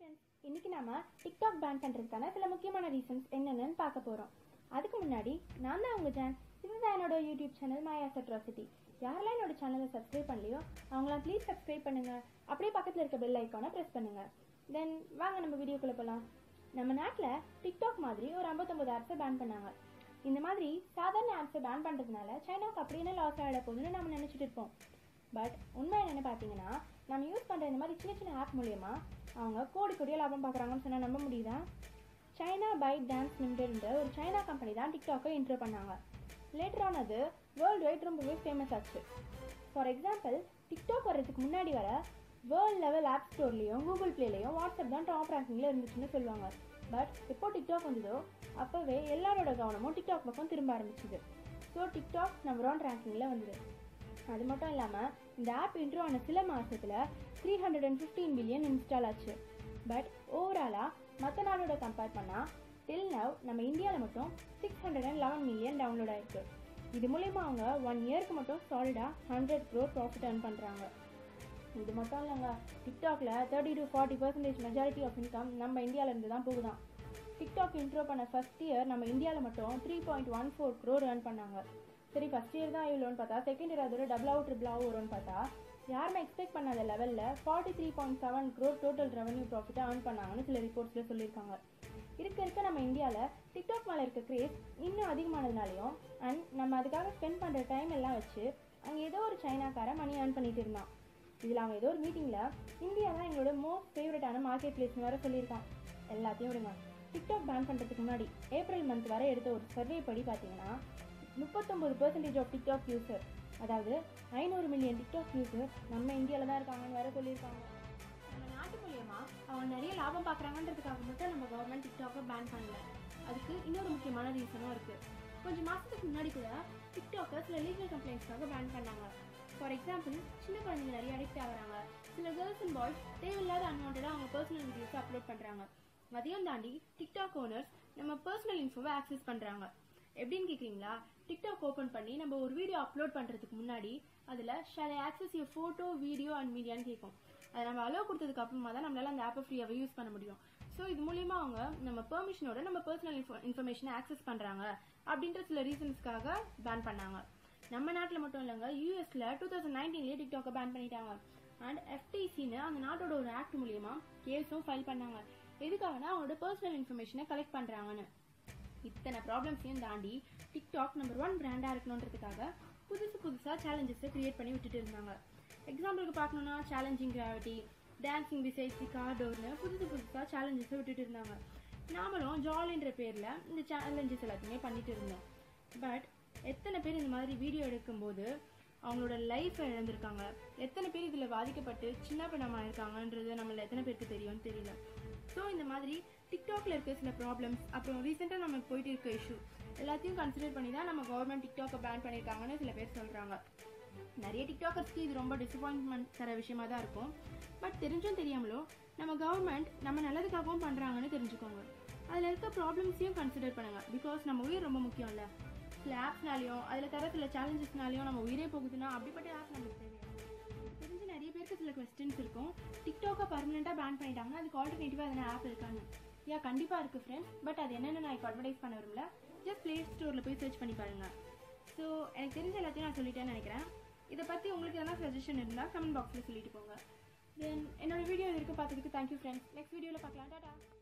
friends இன்னைக்கு நாம TikTok pan பண்றதுக்கான சில முக்கியமான ரீசன்ஸ் என்னென்னு பார்க்க போறோம் அதுக்கு முன்னாடி நான் தான் உங்க ஜான் இதுதான் என்னோட யூடியூப் சேனல் மாயாஸ் அட்ராசிட்டி யாரெல்லாம் என்னோட சேனலை சப்ஸ்கிரைப் பண்ணலையோ அவங்களாம் ப்ளீஸ் சப்ஸ்கிரைப் பண்ணுங்க அப்படியே பக்கத்துல இருக்க பெல் ஐக்கானை பிரஸ் பண்ணுங்க தென் வாங்க நம்ம வீடியோக்குள்ள போலாம் நம்ம நாட்டில் டிக்டாக் மாதிரி ஒரு 59 ஆப்ஸை பேன் பண்ணாங்க இந்த மாதிரி சாதாரண ஆப்ஸை பேன் பண்றதுனால சைனாக்கு அப்படி என்ன லாஸ் ஆகிட போகுதுன்னு நம்ம நினைச்சிட்டு இருப்போம் பட் உண்மை என்னன்னு பார்த்தீங்கன்னா நம்ம யூஸ் பண்ணுற இந்த மாதிரி சின்ன சின்ன ஆப் மூலயமா அவங்க கோடி கோடியாக லாபம் பார்க்குறாங்கன்னு சொன்னால் நம்ப முடியுதா சைனா பைட் டான்ஸ் லிமிடெட்ன்ற ஒரு சைனா கம்பெனி தான் டிக்டாக்கை இன்ட்ரோ பண்ணாங்க லேட்டர் ஆன் அது வேர்ல்டு வைட் ரொம்பவே ஃபேமஸ் ஆச்சு ஃபார் எக்ஸாம்பிள் டிக்டாக் வர்றதுக்கு முன்னாடி வர வேர்ல்ட் லெவல் ஆப் ஸ்டோர்லேயும் கூகுள் ப்ளேலையும் வாட்ஸ்அப் தான் டாப் ரேங்கிங்கில் இருந்துச்சுன்னு சொல்லுவாங்க பட் எப்போ டிக்டாக் வந்ததோ அப்போவே எல்லாரோட கவனமும் டிக்டாக் பக்கம் திரும்ப ஆரம்பிச்சுது ஸோ டிக்டாக் நம்பர் ஒன் ரேங்கிங்கில் வந்தது அது மட்டும் இல்லாமல் இந்த ஆப் இன்ட்ரோ ஆன சில மாதத்தில் three hundred and fifteen billion install ஆச்சு பட் ஓவராலாக மற்ற நாடோட கம்பேர் பண்ணால் டில் நவ் நம்ம இந்தியாவில் மட்டும் six hundred and eleven million download ஆயிருக்கு இது மூலயமா அவங்க ஒன் இயருக்கு மட்டும் சாலிடாக ஹண்ட்ரட் க்ரோர் ப்ராஃபிட் earn பண்ணுறாங்க இது மட்டும் இல்லைங்க டிக்டாக்ல thirty to forty percentage majority of income நம்ம இந்தியால இருந்து தான் போகுதான் டிக்டாக் இன்ட்ரோ பண்ண ஃபர்ஸ்ட் இயர் நம்ம இந்தியாவில் மட்டும் three point one four crore earn பண்ணாங்க சரி ஃபர்ஸ்ட் இயர் தான் இவ்வளோன்னு பார்த்தா செகண்ட் இயர் அதோட டபுள் அவுட் ட்ரிபிளாகவும் வரும்னு பார்த்தா யாருமே எக்ஸ்பெக்ட் பண்ணாத லெவலில் forty three point seven crore total revenue ப்ராஃபிட்டை earn பண்ணாங்கன்னு சில ரிப்போர்ட்ஸில் சொல்லியிருக்காங்க இருக்க இருக்க நம்ம இந்தியாவில் டிக்டாக் மேலே இருக்க கிரேஸ் இன்னும் அதிகமானதுனாலையும் அண்ட் நம்ம அதுக்காக ஸ்பெண்ட் பண்ணுற டைம் எல்லாம் வச்சு அங்கே ஏதோ ஒரு சைனாக்காரன் மணி earn பண்ணிட்டு இருந்தான் இதில் அவங்க ஏதோ ஒரு மீட்டிங்கில் இந்தியா தான் எங்களோட மோஸ்ட் ஃபேவரட்டான மார்க்கெட் பிளேஸ்னு வேற சொல்லியிருக்கான் எல்லாத்தையும் விடுங்க டிக்டாக் பேன் பண்ணுறதுக்கு முன்னாடி ஏப்ரல் மந்த் வரை எடுத்த ஒரு சர்வே படி பார்த்தீங்கன்னா முப்பத்தொம்பது பர்சன்டேஜ் ஆஃப் டிக்டாக் யூசர் அதாவது ஐநூறு மில்லியன் டிக்டாக் யூசர் நம்ம இந்தியாவில் தான் இருக்காங்கன்னு வேற சொல்லியிருக்காங்க நம்ம நாட்டு மூலியமா அவங்க நிறைய லாபம் பார்க்குறாங்கன்றதுக்காக மட்டும் நம்ம கவர்மெண்ட் டிக்டாக்கை பேன் பண்ணல அதுக்கு இன்னொரு முக்கியமான ரீசனும் இருக்கு கொஞ்சம் மாசத்துக்கு முன்னாடி கூட டிக்டாக்கை சில லீகல் கம்ப்ளைண்ட்ஸ்க்காக பேன் பண்ணாங்க ஃபார் எக்ஸாம்பிள் சின்ன குழந்தைங்க நிறைய அடிக்ட் ஆகுறாங்க சில கேர்ள்ஸ் அண்ட் பாய்ஸ் தேவையில்லாத அன்வான்டாக அவங்க பர்சனல் வீடியோஸ் அப்லோட் பண்றாங்க அதையும் தாண்டி டிக்டாக் ஓனர்ஸ் நம்ம பர்சனல் இன்ஃபோவை ஆக்சஸ் பண்றாங்க எப்படின்னு கேக்குறீங்களா டிக்டாக் ஓபன் பண்ணி நம்ம ஒரு வீடியோ அப்லோட் பண்றதுக்கு முன்னாடி அதுல shall access you photo video and மீடியான்னு கேட்கும் அதை நம்ம அலோவ் கொடுத்ததுக்கு அப்புறமா தான் நம்மளால அந்த ஆப்பை ஃப்ரீயாவே யூஸ் பண்ண முடியும் ஸோ இது மூலியமா அவங்க நம்ம பெர்மிஷனோட நம்ம பர்சனல் இன்ஃபர்மேஷனை ஆக்சஸ் பண்றாங்க அப்படின்ற சில ரீசன்ஸ்க்காக பேன் பண்ணாங்க நம்ம நாட்டில் மட்டும் இல்லைங்க யூஎஸ்ல டூ தௌசண்ட் நைன்டீன்லேயே டிக்டாக்கை பேன் பண்ணிட்டாங்க அண்ட் எஃப்டிசின்னு அந்த நாட்டோட ஒரு ஆக்ட் மூலியமா கேஸும் ஃபைல் பண்ணாங்க எதுக்காகனா அவங்களோட பர்சனல் இன்ஃபர்மேஷனை கலெக்ட் பண்றாங்கன்னு இத்தனை ப்ராப்ளம்ஸையும் தாண்டி டிக்டாக் நம்பர் ஒன் பிராண்டா இருக்கணுன்றதுக்காக புதுசு புதுசா சேலஞ்சஸை கிரியேட் பண்ணி விட்டுட்டு இருந்தாங்க எக்ஸாம்பிளுக்கு பார்க்கணும்னா challenging gravity dancing besides the கார்டோர்னு புதுசு புதுசா சேலஞ்சஸை விட்டுட்டு இருந்தாங்க நாமளும் ஜாலின்ற பேர்ல இந்த சேலஞ்சஸ் எல்லாத்தையுமே பண்ணிட்டு இருந்தோம் பட் எத்தனை பேர் இந்த மாதிரி வீடியோ எடுக்கும்போது அவங்களோட லைஃப் இழந்திருக்காங்க எத்தனை பேர் இதில் பாதிக்கப்பட்டு சின்ன பின்னமா இருக்காங்கன்றது நம்மள எத்தனை பேருக்கு தெரியும்னு தெரியல ஸோ இந்த மாதிரி டிக்டாக்ல இருக்க சில ப்ராப்ளம்ஸ் அப்புறம் ரீசெண்டாக நம்ம போயிட்டு இருக்க இஷ்யூ எல்லாத்தையும் கன்சிடர் பண்ணி தான் நம்ம கவர்மெண்ட் டிக்டாக்கை பேன் பண்ணியிருக்காங்கன்னு சில பேர் சொல்றாங்க நிறைய டிக்டாக்கர்ஸ்க்கு இது ரொம்ப டிசப்பாயின்மெண்ட் தர விஷயமா தான் இருக்கும் பட் தெரிஞ்சும் தெரியாமலோ நம்ம கவர்மெண்ட் நம்ம நல்லதுக்காகவும் பண்றாங்கன்னு தெரிஞ்சுக்கோங்க அதில் இருக்க ப்ராப்ளம்ஸையும் கன்சிடர் பண்ணுங்க பிகாஸ் நம்ம உயிர் ரொம்ப முக்கியம்ல சில ஆப்ஸ்னாலையும் அதில் தர சில சேலஞ்சஸ்னாலையும் நம்ம உயிரே போகுதுன்னா அப்படிப்பட்ட ஆப் நமக்கு தேவையா தெரிஞ்சு நிறைய பேருக்கு சில கொஸ்டின்ஸ் இருக்கும் டிக்டாக்கை பர்மனெண்ட்டாக பேன் பண்ணிட்டாங்க அதுக்கு ஆல்டர்னேட்டிவாக எதனா ஆப் இருக்கான்னு யா கண்டிப்பாக இருக்குது ஃப்ரெண்ட்ஸ் பட் அது என்னென்னு நான் இப்போ அட்வர்டைஸ் பண்ண விரும்பல ஜஸ்ட் ப்ளே ஸ்டோரில் போய் சர்ச் பண்ணி பாருங்க ஸோ எனக்கு தெரிஞ்ச எல்லாத்தையும் நான் சொல்லிட்டேன்னு நினைக்கிறேன் இதை பற்றி உங்களுக்கு எதனா சஜஷன் இருந்தால் கமெண்ட் பாக்ஸில் சொல்லிட்டு போங்க தென் என்னோட வீடியோ இது வரைக்கும் பார்த்ததுக்கு தேங்க்யூ ஃப்ரெண்ட்ஸ் நெக்ஸ்ட் வீடியோவில் பார்க்கலாம் டாடா